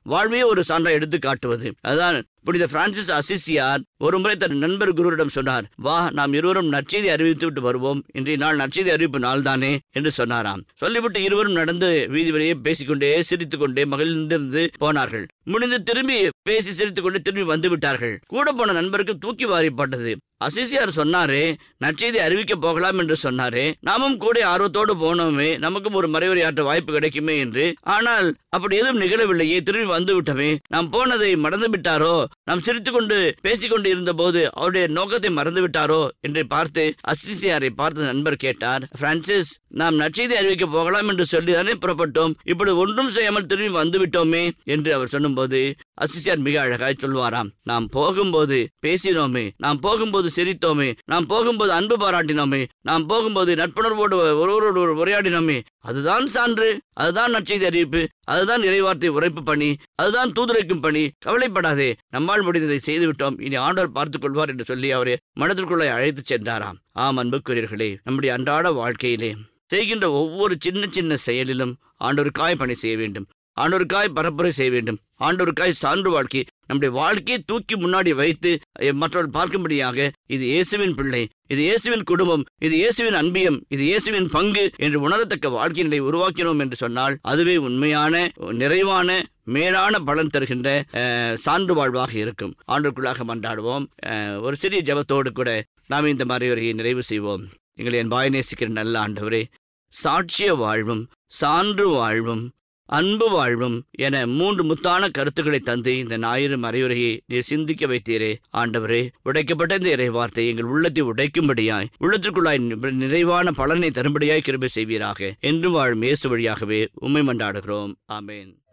வாழ்வையே ஒரு சான்றா எடுத்து காட்டுவது அதுதான் புனித பிரான்சிஸ் அசிசியார் ஒரு முறை தன் நண்பர் குருவிடம் சொன்னார் வா நாம் இருவரும் நற்செய்தி அறிவித்து விட்டு வருவோம் இன்றைய நாள் நற்செய்தி அறிவிப்பு நாள் தானே என்று சொன்னாராம் சொல்லிவிட்டு இருவரும் நடந்து வீதி வழியே பேசிக்கொண்டே சிரித்துக் கொண்டே மகிழ்ந்திருந்து போனார்கள் முடிந்து திரும்பி பேசி சிரித்துக் கொண்டு திரும்பி வந்து விட்டார்கள் கூட போன நண்பருக்கு தூக்கி வாரிப்பட்டது அசிசியார் சொன்னாரே நற்செய்தி அறிவிக்க போகலாம் என்று சொன்னாரே நாமும் கூட ஆர்வத்தோடு போனோமே நமக்கும் ஒரு மறைவுரையாற்ற வாய்ப்பு கிடைக்குமே என்று ஆனால் அப்படி எதுவும் நிகழவில்லையே திரும்பி வந்து விட்டோமே நாம் போனதை மறந்து விட்டாரோ நாம் சிரித்துக்கொண்டு பேசிக்கொண்டு இருந்த போது அவருடைய நோக்கத்தை மறந்து விட்டாரோ என்று பார்த்து அசிசியாரை பார்த்து நண்பர் கேட்டார் பிரான்சிஸ் நாம் நற்செய்தி அறிவிக்க போகலாம் என்று சொல்லிதானே புறப்பட்டோம் இப்படி ஒன்றும் செய்யாமல் திரும்பி வந்து விட்டோமே என்று அவர் சொல்லும்போது அசிசியார் மிக அழகாய் சொல்வாராம் நாம் போகும்போது பேசினோமே நாம் போகும்போது சிரித்தோமே நாம் போகும்போது அன்பு பாராட்டினோமே நாம் போகும்போது நட்புணர்வோடு ஒருவரோடு ஒருவர் உரையாடினோமே அதுதான் சான்று அதுதான் நற்செய்தி அறிவிப்பு அதுதான் இறைவார்த்தை உரைப்பு பணி அதுதான் தூதுரைக்கும் பணி கவலைப்படாதே நம்மால் முடிந்ததை செய்துவிட்டோம் இனி ஆண்டவர் பார்த்துக் கொள்வார் என்று சொல்லி அவரை மனதிற்குள்ளே அழைத்துச் சென்றாராம் ஆம் அன்புக்குரியர்களே நம்முடைய அன்றாட வாழ்க்கையிலே செய்கின்ற ஒவ்வொரு சின்ன சின்ன செயலிலும் ஆண்டவருக்காய் பணி செய்ய வேண்டும் ஆண்டவருக்காய் பரப்புரை செய்ய வேண்டும் ஆண்டவருக்காய் சான்று வாழ்க்கை நம்முடைய வாழ்க்கையை தூக்கி முன்னாடி வைத்து அஹ், மற்றவர்கள் பார்க்கும்படியாக இது இயேசுவின் பிள்ளை இது இயேசுவின் குடும்பம் இது இயேசுவின் அன்பியம் இது இயேசுவின் பங்கு என்று உணரத்தக்க வாழ்க்கை நிலை உருவாக்கினோம் என்று சொன்னால் அதுவே உண்மையான நிறைவான மேலான பலன் தருகின்ற அஹ், சான்று வாழ்வாக இருக்கும் ஆண்டுக்குள்ளாக மன்றாடுவோம் அஹ், ஒரு சிறிய ஜெபத்தோடு கூட நாம் இந்த மறைவுரையை நிறைவு செய்வோம் எங்களை என் வாய் நேசிக்கிற நல்ல ஆண்டவரே சாட்சிய வாழ்வும் சான்று வாழ்வும் அன்பு வாழ்வும் என மூன்று முத்தான கருத்துக்களை தந்து இந்த ஞாயிறு மறையுரையை நீர் சிந்திக்க வைத்தீரே ஆண்டவரே உடைக்கப்பட்ட இந்த இறை வார்த்தை எங்கள் உள்ளத்தை உடைக்கும்படியாய் உள்ளத்திற்குள்ளாய் நி- நிறைவான பலனை தரும்படியாய் கிருபை செய்வீராக என்றும் வாழும் இயேசு வழியாகவே உம்மை மன்றாடுகிறோம் ஆமென்